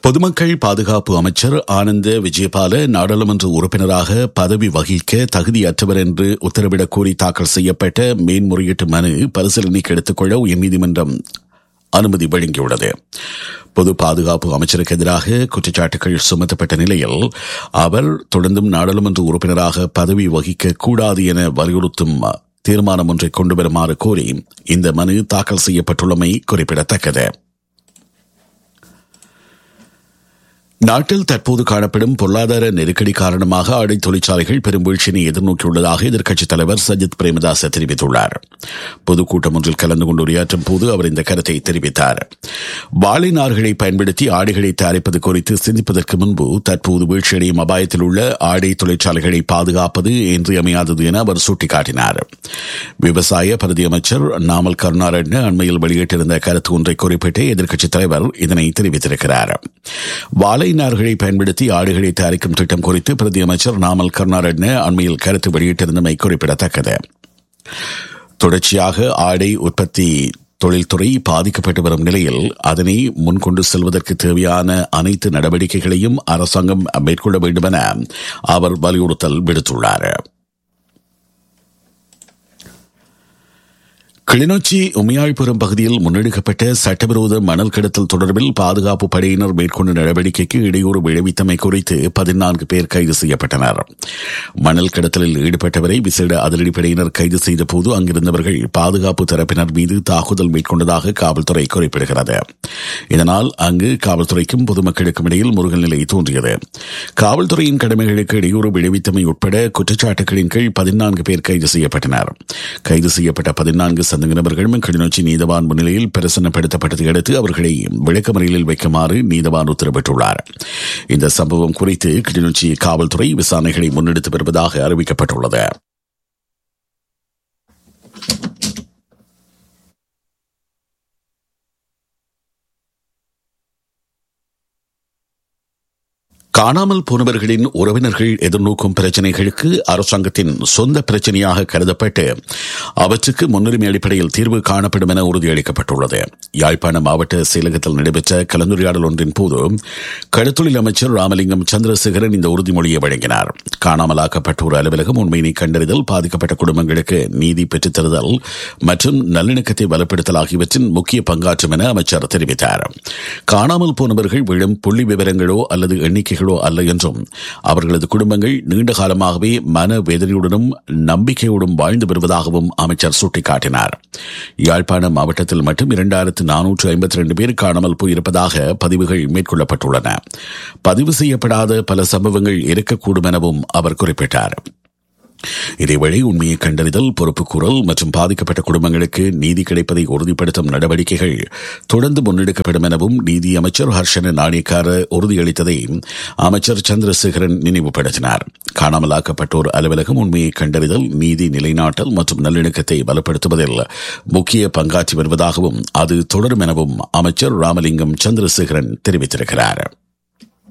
பொதுமக்கள் பாதுகாப்பு அமைச்சர் ஆனந்த விஜயபால நாடாளுமன்ற உறுப்பினராக பதவி வகிக்க தகுதியற்றவர் என்று உத்தரவிடக் கோரி தாக்கல் செய்யப்பட்ட மேன்முறையீட்டு மனு பரிசீலனைக்கு எடுத்துக்கொள்ள உயர்நீதிமன்றம் அனுமதி வழங்கியுள்ளது பொது பாதுகாப்பு அமைச்சருக்கு எதிராக குற்றச்சாட்டுகள் சுமத்தப்பட்ட நிலையில் அவர் தொடர்ந்தும் நாடாளுமன்ற உறுப்பினராக பதவி வகிக்க கூடாது என வலியுறுத்தும் தீர்மானம் ஒன்றை கொண்டு வருமாறு கோரி இந்த மனு தாக்கல் செய்யப்பட்டுள்ளமை குறிப்பிடத்தக்கது நாட்டில் தற்போது காணப்படும் பொருளாதார நெருக்கடி காரணமாக ஆடை தொழிற்சாலைகள் பெரும் வீழ்ச்சியினை எதிர்நோக்கியுள்ளதாக எதிர்க்கட்சித் தலைவர் சஜித் பிரேமதாஸ் தெரிவித்துள்ளார் பொதுக்கூட்டம் ஒன்றில் கலந்து கொண்டு உரையாற்றும் போது அவர் இந்த கருத்தை தெரிவித்தார் வாழை நார்களை பயன்படுத்தி ஆடைகளை தயாரிப்பது குறித்து சிந்திப்பதற்கு முன்பு தற்போது வீழ்ச்சியடையும் அபாயத்தில் உள்ள ஆடை தொழிற்சாலைகளை பாதுகாப்பது இன்றியமையாதது என அவர் சுட்டிக்காட்டினார் விவசாய பிரதி அமைச்சர் நாமல் கருணாரட்ன அண்மையில் வெளியிட்டிருந்த கருத்து ஒன்றை குறிப்பிட்டு எதிர்க்கட்சித் தலைவர் இதனை தெரிவித்திருக்கிறார் வாழை நார்களை பயன்படுத்தி ஆடைகளை தயாரிக்கும் திட்டம் குறித்து பிரதி அமைச்சர் நாமல் கருணாரட்ன அண்மையில் கருத்து வெளியிட்டிருந்தமை குறிப்பிடத்தக்கது தொடர்ச்சியாக ஆடை உற்பத்தி தொழில்துறை பாதிக்கப்பட்டு வரும் நிலையில் அதனை முன்கொண்டு செல்வதற்கு தேவையான அனைத்து நடவடிக்கைகளையும் அரசாங்கம் மேற்கொள்ள வேண்டும் என அவர் வலியுறுத்தல் விடுத்துள்ளார் கிளிநொச்சி உமையாழ்புரம் பகுதியில் முன்னெடுக்கப்பட்ட சட்டவிரோத மணல் கடத்தல் தொடர்பில் பாதுகாப்பு படையினர் மேற்கொண்ட நடவடிக்கைக்கு இடையூறு விளைவித்தமை குறித்து பதினான்கு பேர் கைது செய்யப்பட்டனர் மணல் கடத்தலில் ஈடுபட்டவரை விசேட அதிரடிப்படையினர் கைது செய்த போது அங்கிருந்தவர்கள் பாதுகாப்பு தரப்பினர் மீது தாக்குதல் மேற்கொண்டதாக காவல்துறை குறிப்பிடுகிறது இதனால் அங்கு காவல்துறைக்கும் பொதுமக்களுக்கும் இடையில் முருகல் நிலை தோன்றியது காவல்துறையின் கடமைகளுக்கு இடையூறு விளைவித்தமை உட்பட குற்றச்சாட்டுகளின் கீழ் பதினான்கு பேர் கைது செய்யப்பட்டனர் கைது செய்யப்பட்ட பதினான்கு சந்தக நபர்களும் கிளிநொச்சி நீதவான் முன்னிலையில் பிரசன்னப்படுத்தப்பட்டதை அடுத்து அவர்களை விளக்கமறியலில் வைக்குமாறு நீதவான் உத்தரவிட்டுள்ளார் இந்த சம்பவம் குறித்து கிளிநொச்சி காவல்துறை விசாரணைகளை முன்னெடுத்து வருவதாக அறிவிக்கப்பட்டுள்ளது காணாமல் போனவர்களின் உறவினர்கள் எதிர்நோக்கும் பிரச்சினைகளுக்கு அரசாங்கத்தின் சொந்த பிரச்சனையாக கருதப்பட்டு அவற்றுக்கு முன்னுரிமை அடிப்படையில் தீர்வு காணப்படும் என உறுதியளிக்கப்பட்டுள்ளது யாழ்ப்பாண மாவட்ட செயலகத்தில் நடைபெற்ற கலந்துரையாடல் ஒன்றின் போது கடத்தொழில் அமைச்சர் ராமலிங்கம் சந்திரசேகரன் இந்த உறுதிமொழியை வழங்கினார் காணாமலாக்கப்பட்டோர் அலுவலகம் உண்மையினை கண்டறிதல் பாதிக்கப்பட்ட குடும்பங்களுக்கு நீதி பெற்றுத் தருதல் மற்றும் நல்லிணக்கத்தை பலப்படுத்தல் ஆகியவற்றின் முக்கிய பங்காற்றும் என அமைச்சர் தெரிவித்தார் காணாமல் போனவர்கள் விழும் புள்ளி விவரங்களோ அல்லது எண்ணிக்கைகளோ அல்ல என்றும் அவர்களது குடும்பங்கள் நீண்ட காலமாகவே மன வேதனையுடனும் நம்பிக்கையோடும் வாழ்ந்து வருவதாகவும் அமைச்சர் சுட்டிக்காட்டினார் யாழ்ப்பாணம் மாவட்டத்தில் மட்டும் இரண்டாயிரத்து நானூற்று ஐம்பத்தி ரெண்டு பேர் காணாமல் போயிருப்பதாக பதிவுகள் மேற்கொள்ளப்பட்டுள்ளன பதிவு செய்யப்படாத பல சம்பவங்கள் இருக்கக்கூடும் எனவும் அவர் குறிப்பிட்டார் இதேவேளை உண்மையை கண்டறிதல் பொறுப்புக்கூறல் மற்றும் பாதிக்கப்பட்ட குடும்பங்களுக்கு நீதி கிடைப்பதை உறுதிப்படுத்தும் நடவடிக்கைகள் தொடர்ந்து முன்னெடுக்கப்படும் எனவும் நீதி அமைச்சர் ஹர்ஷன நாணயக்கார உறுதியளித்ததை அமைச்சர் சந்திரசேகரன் நினைவுபடுத்தினார் காணாமலாக்கப்பட்டோர் அலுவலகம் உண்மையை கண்டறிதல் நீதி நிலைநாட்டல் மற்றும் நல்லிணக்கத்தை பலப்படுத்துவதில் முக்கிய பங்காற்றி வருவதாகவும் அது தொடரும் எனவும் அமைச்சர் ராமலிங்கம் சந்திரசேகரன் தெரிவித்திருக்கிறார்